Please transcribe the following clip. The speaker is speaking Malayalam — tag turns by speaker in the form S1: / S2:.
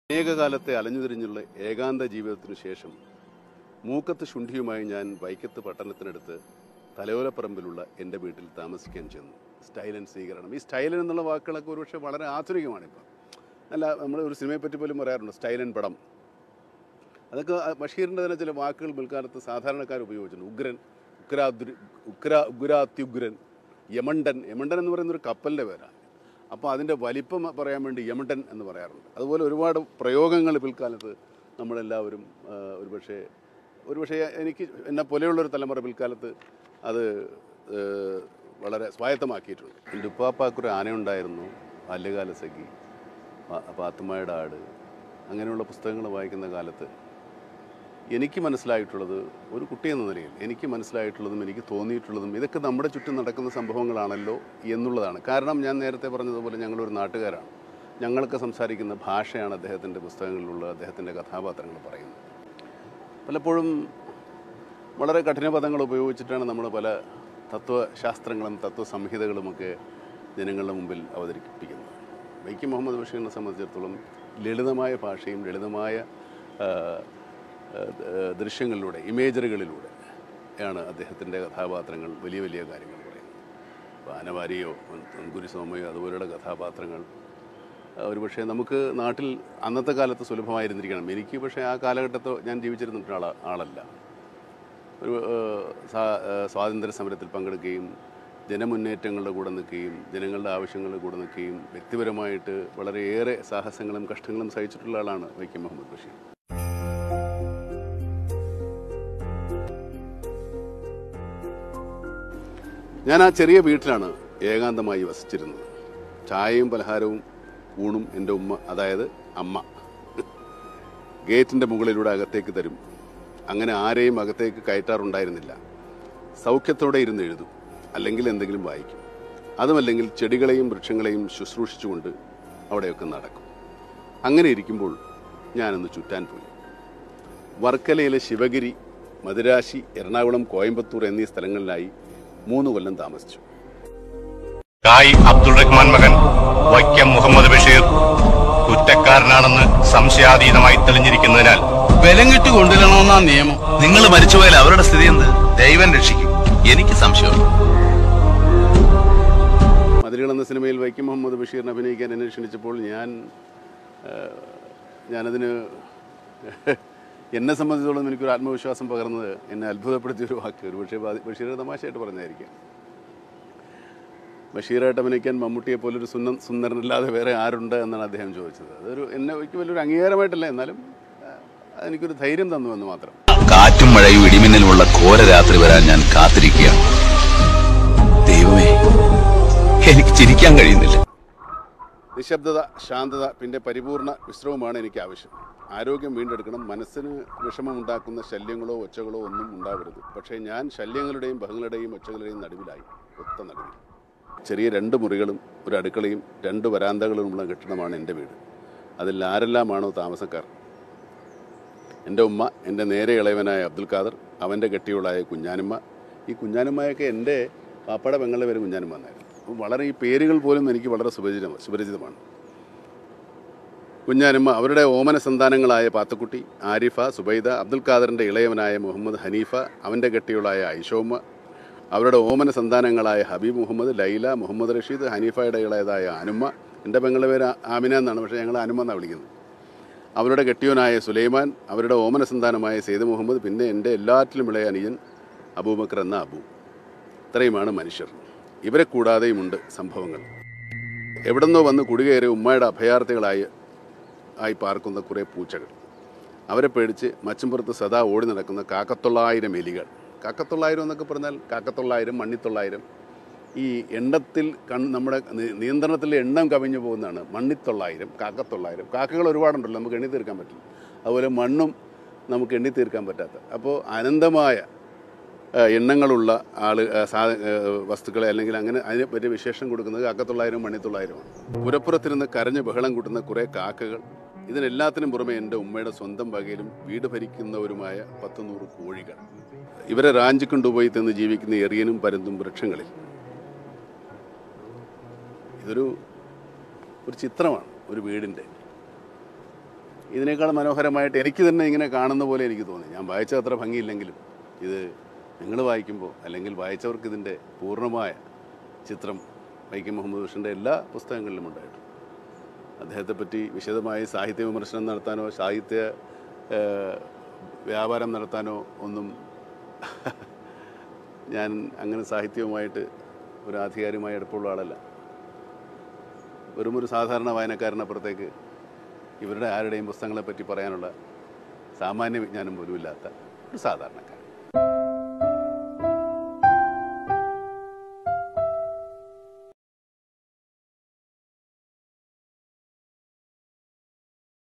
S1: അനേകകാലത്തെ അലഞ്ഞുതിരിഞ്ഞുള്ള ഏകാന്ത ജീവിതത്തിനു ശേഷം മൂക്കത്ത് ശുണ്ഠിയുമായി ഞാൻ വൈക്കത്ത് പട്ടണത്തിനടുത്ത് തലയോലപ്പറമ്പിലുള്ള എൻ്റെ വീട്ടിൽ താമസിക്കാൻ ചെന്നു സ്റ്റൈലൻ സ്വീകരണം ഈ സ്റ്റൈലൻ എന്നുള്ള വാക്കുകളൊക്കെ ഒരുപക്ഷെ വളരെ ആധുനികമാണിപ്പോൾ അല്ല നമ്മൾ ഒരു സിനിമയെ പറ്റി പോലും പറയാറുണ്ട് സ്റ്റൈലൻ പടം അതൊക്കെ ആ ബഷീറിൻ്റെ തന്നെ ചില വാക്കുകൾ പിൽക്കാലത്ത് സാധാരണക്കാർ ഉപയോഗിച്ചിട്ടുണ്ട് ഉഗ്രൻ ഉഗ്രാദ്രി ഉഗ്ര ഉഗ്രാത്യുഗ്രൻ യമണ്ടൻ യമണ്ടൻ എന്ന് പറയുന്ന ഒരു കപ്പലിൻ്റെ പേരാണ് അപ്പോൾ അതിൻ്റെ വലിപ്പം പറയാൻ വേണ്ടി യമണ്ടൻ എന്ന് പറയാറുണ്ട് അതുപോലെ ഒരുപാട് പ്രയോഗങ്ങൾ പിൽക്കാലത്ത് നമ്മളെല്ലാവരും ആ, ഒരുപക്ഷെ ഒരുപക്ഷെ എനിക്ക് എന്നെ പോലെയുള്ളൊരു തലമുറ പിൽക്കാലത്ത് അത് ഏ, വളരെ സ്വായത്തമാക്കിയിട്ടുണ്ട് എൻ്റെ ഉപ്പാപ്പാക്കൊരു ആനയുണ്ടായിരുന്നു ബാല്യകാല സഖി പാ- പാത്തുമ്മയുടെ ആട് അങ്ങനെയുള്ള പുസ്തകങ്ങൾ വായിക്കുന്ന കാലത്ത് എനിക്ക് മനസ്സിലായിട്ടുള്ളത് ഒരു കുട്ടി എന്ന നിലയിൽ എനിക്ക് മനസ്സിലായിട്ടുള്ളതും എനിക്ക് തോന്നിയിട്ടുള്ളതും ഇതൊക്കെ നമ്മുടെ ചുറ്റും നടക്കുന്ന സംഭവങ്ങളാണല്ലോ എന്നുള്ളതാണ് കാരണം ഞാൻ നേരത്തെ പറഞ്ഞതുപോലെ ഞങ്ങളൊരു നാട്ടുകാരാണ് ഞങ്ങളൊക്കെ സംസാരിക്കുന്ന ഭാഷയാണ് അദ്ദേഹത്തിൻ്റെ പുസ്തകങ്ങളിലുള്ള അദ്ദേഹത്തിൻ്റെ കഥാപാത്രങ്ങൾ പറയുന്നത് പലപ്പോഴും വളരെ കഠിന പദങ്ങൾ ഉപയോഗിച്ചിട്ടാണ് നമ്മൾ പല തത്വശാസ്ത്രങ്ങളും തത്വസംഹിതകളുമൊക്കെ ജനങ്ങളുടെ മുമ്പിൽ അവതരിപ്പിക്കുന്നത് വൈക്കം മുഹമ്മദ് ബഷീറിനെ സംബന്ധിച്ചിടത്തോളം ലളിതമായ ഭാഷയും ലളിതമായ ആ, ആ, ദൃശ്യങ്ങളിലൂടെ ഇമേജറികളിലൂടെ ആണ് അദ്ദേഹത്തിൻ്റെ കഥാപാത്രങ്ങൾ വലിയ വലിയ കാര്യങ്ങൾ പറയുന്നത് ഇപ്പോൾ ആനവാരിയോ അങ്കുരി സോമയോ അതുപോലെയുള്ള കഥാപാത്രങ്ങൾ ആ, ഒരുപക്ഷെ നമുക്ക് നാട്ടിൽ അന്നത്തെ കാലത്ത് സുലഭമായിരുന്നിരിക്കണം എനിക്ക് പക്ഷേ ആ കാലഘട്ടത്തിൽ ഞാൻ ജീവിച്ചിരുന്ന ആള ആളല്ല ഒരു ഏഹ്, സ്വാ- ഏഹ്, സ്വാതന്ത്ര്യ സമരത്തിൽ പങ്കെടുക്കുകയും ജനമുന്നേറ്റങ്ങളുടെ കൂടെ നിൽക്കുകയും ജനങ്ങളുടെ ആവശ്യങ്ങളുടെ കൂടെ നിൽക്കുകയും വ്യക്തിപരമായിട്ട് വളരെയേറെ സാഹസങ്ങളും കഷ്ടങ്ങളും സഹിച്ചിട്ടുള്ള ആളാണ് വൈക്കം മുഹമ്മദ് ബഷീർ ഞാൻ ആ ചെറിയ വീട്ടിലാണ് ഏകാന്തമായി വസിച്ചിരുന്നത് ചായയും പലഹാരവും ഊണും എൻ്റെ ഉമ്മ അതായത് അമ്മ ഗേറ്റിൻ്റെ മുകളിലൂടെ അകത്തേക്ക് തരും അങ്ങനെ ആരെയും അകത്തേക്ക് കയറ്റാറുണ്ടായിരുന്നില്ല സൗഖ്യത്തോടെ ഇരുന്ന് എഴുതും അല്ലെങ്കിൽ എന്തെങ്കിലും വായിക്കും അതുമല്ലെങ്കിൽ ചെടികളെയും വൃക്ഷങ്ങളെയും ശുശ്രൂഷിച്ചുകൊണ്ട് അവിടെയൊക്കെ നടക്കും അങ്ങനെ ഇരിക്കുമ്പോൾ ഞാനൊന്ന് ചുറ്റാൻ പോയി വർക്കലയിലെ ശിവഗിരി മദുരാശി എറണാകുളം കോയമ്പത്തൂർ എന്നീ സ്ഥലങ്ങളിലായി മൂന്ന് കൊല്ലം താമസിച്ചു
S2: കായ് അബ്ദുൾ റഹ്മാൻ മകൻ വൈക്കം മുഹമ്മദ് ബഷീർ കുറ്റക്കാരനാണെന്ന് സംശയാതീതമായി തെളിഞ്ഞിരിക്കുന്നതിനാൽ
S3: ബലം കൊണ്ടുവരണമെന്നാ നിയമം
S4: നിങ്ങൾ മരിച്ചുപോയാൽ അവരുടെ സ്ഥിതി എന്ത് ദൈവം രക്ഷിക്കും എനിക്ക് സംശയമുണ്ട്
S1: മതിലുകൾ എന്ന സിനിമയിൽ വൈക്കം മുഹമ്മദ് ബഷീറിനെ അഭിനയിക്കാൻ എന്നെ ക്ഷണിച്ചപ്പോൾ ഞാൻ ആ, ഞാനതിന് എന്നെ സംബന്ധിച്ചിടത്തോളം എനിക്കൊരു ആത്മവിശ്വാസം പകർന്നത് എന്നെ അത്ഭുതപ്പെടുത്തിയ ഒരു വാക്ക് ഒരു പക്ഷേ ബഷീർ തമാശയായിട്ട് പറഞ്ഞായിരിക്കാം ബഷീറായിട്ട് അഭിനയിക്കാൻ മമ്മൂട്ടിയെ പോലൊരു സുന്ന സുന്ദരനല്ലാതെ വേറെ ആരുണ്ട് എന്നാണ് അദ്ദേഹം ചോദിച്ചത് അതൊരു എന്നെ എനിക്ക് വലിയൊരു അംഗീകാരമായിട്ടല്ല എന്നാലും ആ, അതെനിക്കൊരു ധൈര്യം തന്നു എന്ന് മാത്രം
S4: കാറ്റും മഴയും ഇടിമിന്നലുമുള്ള ഘോര രാത്രി വരാൻ ഞാൻ കാത്തിരിക്കുകയാണ് ദൈവമേ എനിക്ക് ചിരിക്കാൻ കഴിയുന്നില്ല
S1: നിശബ്ദത ശാന്തത പിന്നെ പരിപൂർണ വിശ്രമമാണ് എനിക്ക് ആവശ്യം ആരോഗ്യം വീണ്ടെടുക്കണം മനസ്സിന് വിഷമമുണ്ടാക്കുന്ന ശല്യങ്ങളോ ഒച്ചകളോ ഒന്നും ഉണ്ടാവരുത് പക്ഷേ ഞാൻ ശല്യങ്ങളുടെയും ബഹങ്ങളുടെയും ഒച്ചകളുടെയും നടുവിലായി ഒത്ത നടുവിൽ ചെറിയ രണ്ട് മുറികളും ഒരു അടുക്കളയും രണ്ട് വരാന്തകളുമുള്ള കെട്ടിടമാണ് എൻ്റെ വീട് അതിൽ ആരെല്ലാമാണോ താമസക്കാർ എൻ്റെ ഉമ്മ എൻ്റെ നേരെ ഇളയവനായ അബ്ദുൽ ഖാദർ അവൻ്റെ കെട്ടിയോളായ കുഞ്ഞാനുമ്മ ഈ കുഞ്ഞാനുമ്മയൊക്കെ എൻ്റെ പാപ്പയുടെ പെങ്ങളുടെ പേര് കുഞ്ഞാനുമ്മ എന്നായിരുന്നു അപ്പം വളരെ ഈ പേരുകൾ പോലും എനിക്ക് വളരെ സുപരിചിതമാണ് സുപരിചിതമാണ് കുഞ്ഞാനുമ്മ അവരുടെ ഓമന സന്താനങ്ങളായ പാത്തക്കുട്ടി ആരിഫ സുബൈദ അബ്ദുൽ ഖാദറിൻ്റെ ഇളയവനായ മുഹമ്മദ് ഹനീഫ അവൻ്റെ കെട്ടിയോളായ ഐഷോമ്മ അവരുടെ ഓമന സന്താനങ്ങളായ ഹബീബ് മുഹമ്മദ് ലൈല മുഹമ്മദ് റഷീദ് ഹനീഫയുടെ ഇളയതായ അനുമ്മ എൻ്റെ പെങ്ങളുടെ പേര് ആമിന എന്നാണ് പക്ഷേ ഞങ്ങൾ അനുമ്മ എന്നാണ് വിളിക്കുന്നത് അവരുടെ കെട്ടിയോനായ സുലൈമാൻ അവരുടെ ഓമന സന്താനമായ സെയ്ദ് മുഹമ്മദ് പിന്നെ എൻ്റെ എല്ലാറ്റിലും ഇളയ അനിയൻ അബൂബക്കർ എന്ന അബു ഇത്രയുമാണ് മനുഷ്യർ ഇവരെ കൂടാതെയുമുണ്ട് സംഭവങ്ങൾ എവിടെന്നോ വന്ന് കുടികയറി ഉമ്മയുടെ അഭയാർത്ഥികളായി ആയി പാർക്കുന്ന കുറേ പൂച്ചകൾ അവരെ പേടിച്ച് മച്ചുംപുറത്ത് സദാ ഓടി നടക്കുന്ന കാക്കത്തൊള്ളായിരം എലികൾ കാക്കത്തൊള്ളായിരം എന്നൊക്കെ പറഞ്ഞാൽ കാക്കത്തൊള്ളായിരം മണ്ണിത്തൊള്ളായിരം ഈ എണ്ണത്തിൽ കൺ നമ്മുടെ നി- നിയന്ത്രണത്തിൽ എണ്ണം കവിഞ്ഞു പോകുന്നതാണ് മണ്ണിത്തൊള്ളായിരം കാക്കത്തൊള്ളായിരം കാക്കകൾ ഒരുപാടുണ്ടല്ലോ നമുക്ക് എണ്ണി തീർക്കാൻ പറ്റില്ല അതുപോലെ മണ്ണും നമുക്ക് എണ്ണി തീർക്കാൻ പറ്റാത്ത അപ്പോൾ അനന്തമായ ആ, എണ്ണങ്ങളുള്ള ആള് ആ, സാധ ആ, വസ്തുക്കളെ അല്ലെങ്കിൽ അങ്ങനെ അതിനെ പറ്റിയ വിശേഷം കൊടുക്കുന്നത് കാക്കത്തൊള്ളായിരം മണിത്തൊള്ളായിരമാണ് പുരപ്പുറത്തിരുന്ന് കരഞ്ഞ് ബഹളം കൂട്ടുന്ന കുറേ കാക്കകൾ ഇതിനെല്ലാത്തിനും പുറമെ എൻ്റെ ഉമ്മയുടെ സ്വന്തം വകയിലും വീട് ഭരിക്കുന്നവരുമായ പത്ത് നൂറ് കോഴികൾ ഇവരെ റാഞ്ചി കൊണ്ടുപോയി തിന്ന് ജീവിക്കുന്ന എറിയനും പരുന്തും വൃക്ഷങ്ങളിൽ ഇതൊരു ഒരു ചിത്രമാണ് ഒരു വീടിൻ്റെ ഇതിനേക്കാൾ മനോഹരമായിട്ട് എനിക്ക് തന്നെ ഇങ്ങനെ കാണുന്ന പോലെ എനിക്ക് തോന്നി ഞാൻ വായിച്ച അത്ര ഭംഗിയില്ലെങ്കിലും ഇത് നിങ്ങൾ വായിക്കുമ്പോൾ അല്ലെങ്കിൽ വായിച്ചവർക്ക് ഇതിൻ്റെ പൂർണ്ണമായ ചിത്രം വൈക്കം മുഹമ്മദ് ബഷീറിൻ്റെ എല്ലാ പുസ്തകങ്ങളിലും ഉണ്ടായിട്ടുണ്ട് അദ്ദേഹത്തെ പറ്റി വിശദമായി സാഹിത്യ വിമർശനം നടത്താനോ സാഹിത്യ ഏഹ്, വ്യാപാരം നടത്താനോ ഒന്നും ഞാൻ അങ്ങനെ സാഹിത്യവുമായിട്ട് ഒരു ആധികാരികമായി അടുപ്പമുള്ള ആളല്ല വെറും ഒരു സാധാരണ വായനക്കാരനപ്പുറത്തേക്ക് ഇവരുടെ ആരുടെയും പുസ്തകങ്ങളെ പറ്റി പറയാനുള്ള സാമാന്യ വിജ്ഞാനം പോലും ഇല്ലാത്ത ഒരു സാധാരണക്കാരൻ